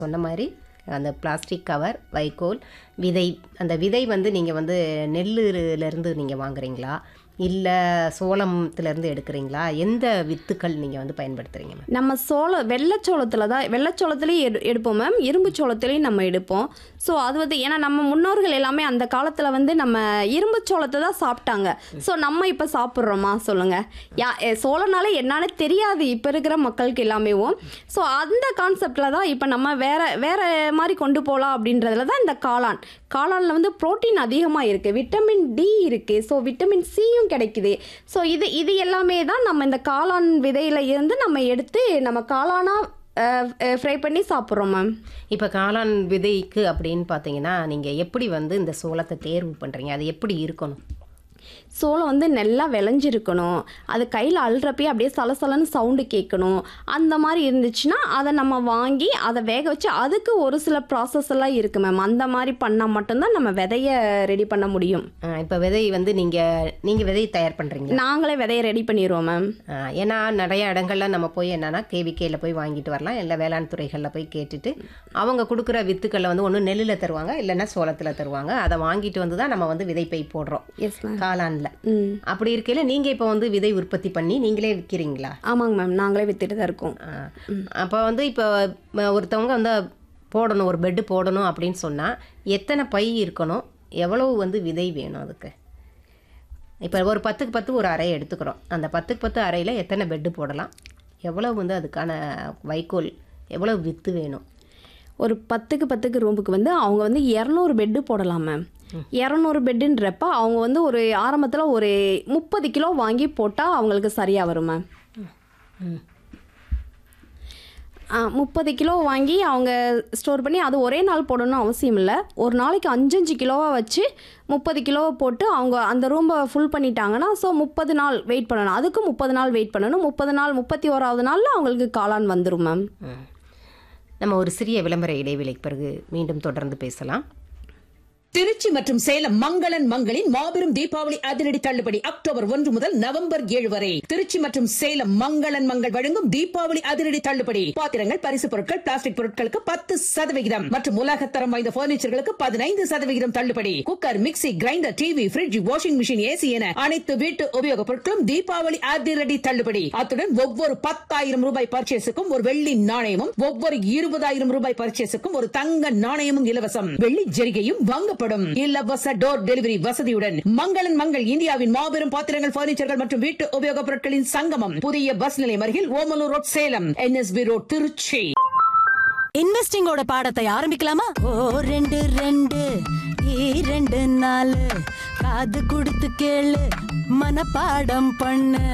சொன்ன மாதிரி அந்த பிளாஸ்டிக் கவர் வைக்கோல் விதை அந்த விதை வந்து நீங்கள் வந்து நெல்லுலேருந்து நீங்கள் வாங்குறீங்களா இல்லை சோளத்துலேருந்து எடுக்கிறீங்களா எந்த வித்துக்கள் நீங்கள் வந்து பயன்படுத்துகிறீங்க மேம் நம்ம சோளம் வெள்ளைச்சோளத்தில் தான் வெள்ளைச்சோளத்துலேயும் எடு எடுப்போம் மேம் இரும்பு சோளத்துலேயும் நம்ம எடுப்போம் ஸோ அது வந்து ஏன்னா நம்ம முன்னோர்கள் எல்லாமே அந்த காலத்தில் வந்து நம்ம இரும்பு சோளத்தை தான் சாப்பிட்டாங்க ஸோ நம்ம இப்போ சாப்பிட்றோமா சொல்லுங்கள் யா எ, சோளனால என்னன்னு தெரியாது இப்போ இருக்கிற மக்களுக்கு எல்லாமேவும் ஸோ அந்த கான்செப்டில் தான் இப்போ நம்ம வேற வேற மாதிரி கொண்டு போகலாம் அப்படின்றதுல தான் இந்த காளான் காளானில் வந்து புரோட்டீன் அதிகமாக இருக்குது விட்டமின் டி இருக்குது ஸோ விட்டமின் சியும் கிடைக்குது ஸோ இது இது எல்லாமே தான் நம்ம இந்த காளான் விதையில இருந்து நம்ம எடுத்து நம்ம காளானாக ஃப்ரை பண்ணி சாப்பிட்றோம் மேம் இப்போ காளான் விதைக்கு அப்படின்னு பார்த்தீங்கன்னா நீங்கள் எப்படி வந்து இந்த சோளத்தை தேர்வு பண்ணுறீங்க அது எப்படி இருக்கணும் சோளம் வந்து நல்லா விளைஞ்சிருக்கணும் அது கையில் அள்ளுறப்பயே அப்படியே சலசலன்னு சவுண்டு கேட்கணும் அந்த மாதிரி இருந்துச்சுன்னா அதை நம்ம வாங்கி அதை வேக வச்சு அதுக்கு ஒரு சில ப்ராசஸ் எல்லாம் இருக்குது மேம் அந்த மாதிரி பண்ணால் மட்டும்தான் நம்ம விதைய ரெடி பண்ண முடியும் இப்போ விதை வந்து நீங்கள் நீங்கள் விதை தயார் பண்ணுறீங்களா நாங்களே விதைய ரெடி பண்ணிடுவோம் மேம் ஏன்னா நிறைய இடங்கள்ல நம்ம போய் என்னன்னா கேவிகேல போய் வாங்கிட்டு வரலாம் இல்லை வேளாண் துறைகளில் போய் கேட்டுட்டு அவங்க கொடுக்குற வித்துக்களை வந்து ஒன்று நெல்லில் தருவாங்க இல்லைன்னா சோளத்தில் தருவாங்க அதை வாங்கிட்டு வந்து தான் நம்ம வந்து விதைப்பை போடுறோம் எஸ் மேம் காளானில் ம் அப்படி இருக்கையில் நீங்கள் இப்போ வந்து விதை உற்பத்தி பண்ணி நீங்களே விற்கிறீங்களா ஆமாங்க மேம் நாங்களே வித்துட்டு தான் இருக்கோம் அப்போ வந்து இப்போ ம- ஒருத்தவங்க வந்து போடணும் ஒரு பெட்டு போடணும் அப்படின்னு சொன்னால் எத்தனை பை இருக்கணும் எவ்வளவு வந்து விதை வேணும் அதுக்கு இப்போ ஒரு பத்துக்கு பத்து ஒரு அறை எடுத்துக்கிறோம் அந்த பத்துக்கு பத்து அறையில் எத்தனை பெட்டு போடலாம் எவ்வளவு வந்து அதுக்கான வைக்கோல் எவ்வளவு வித்து வேணும் ஒரு பத்துக்கு பத்துக்கு ரூமுக்கு வந்து அவங்க வந்து இரநூறு பெட்டு போடலாம் மேம் இரநூறு பெட்டுன்றப்ப அவங்க வந்து ஒரு ஆரம்பத்தில் ஒரு முப்பது கிலோ வாங்கி போட்டால் அவங்களுக்கு சரியாக வரும் மேம் முப்பது கிலோ வாங்கி அவங்க ஸ்டோர் பண்ணி அது ஒரே நாள் போடணும்னு அவசியம் இல்லை ஒரு நாளைக்கு அஞ்சஞ்சு கிலோவாக வச்சு முப்பது கிலோவை போட்டு அவங்க அந்த ரூமை ஃபுல் பண்ணிட்டாங்கன்னா ஸோ முப்பது நாள் வெயிட் பண்ணணும் அதுக்கு முப்பது நாள் வெயிட் பண்ணணும் முப்பது நாள் முப்பத்தி ஓராவது நாளில் அவங்களுக்கு காளான் வந்துடும் மேம் ம். நம்ம ஒரு சிறிய விளம்பர இடைவேளைக்கு பிறகு மீண்டும் தொடர்ந்து பேசலாம் திருச்சி மற்றும் சேலம் மங்களன் மங்களின் மாபெரும் தீபாவளி அதிரடி தள்ளுபடி அக்டோபர் ஒன்று முதல் நவம்பர் ஏழு வரை திருச்சி மற்றும் சேலம் மங்களன் மங்கள் வழங்கும் தீபாவளி அதிரடி தள்ளுபடி பாத்திரங்கள் பரிசு பொருட்கள் பிளாஸ்டிக் பொருட்களுக்கு பத்து சதவிகிதம் மற்றும் உலகத்தரம் வாய்ந்த பர்னிச்சர்களுக்கு பதினைந்து சதவிகிதம் தள்ளுபடி cooker mixie grinder TV fridge washing machine AC என அனைத்து வீட்டு உபயோகப் பொருட்களும் தீபாவளி அதிரடி தள்ளுபடி அத்துடன் ஒவ்வொரு பத்தாயிரம் ரூபாய் பர்ச்சேஸுக்கும் ஒரு வெள்ளி நாணயமும் ஒவ்வொரு இருபதாயிரம் ரூபாய் பர்ச்சேஸுக்கும் ஒரு தங்க நாணயமும் இலவசம் வெள்ளி ஜெரிகையும் வாங்கப்படும் இலவச டோர் டெலிவரி வசதியுடன் மங்களன் மங்கள் இந்தியாவின் மாபெரும் பாத்திரங்கள் பர்னிச்சர்கள் மற்றும் வீட்டு உபயோகப் பொருட்களின் சங்கமம் புதிய பஸ் நிலையம் அருகில் Omalur road Salem NSP road Tiruchi இன்வெஸ்டிங்கோட பாடத்தை ஆரம்பிக்கலாமா ஓ ரெண்டு ரெண்டு இரண்டு நாலு காது கொடுத்து கேளு மனப்பாடம் பண்ணு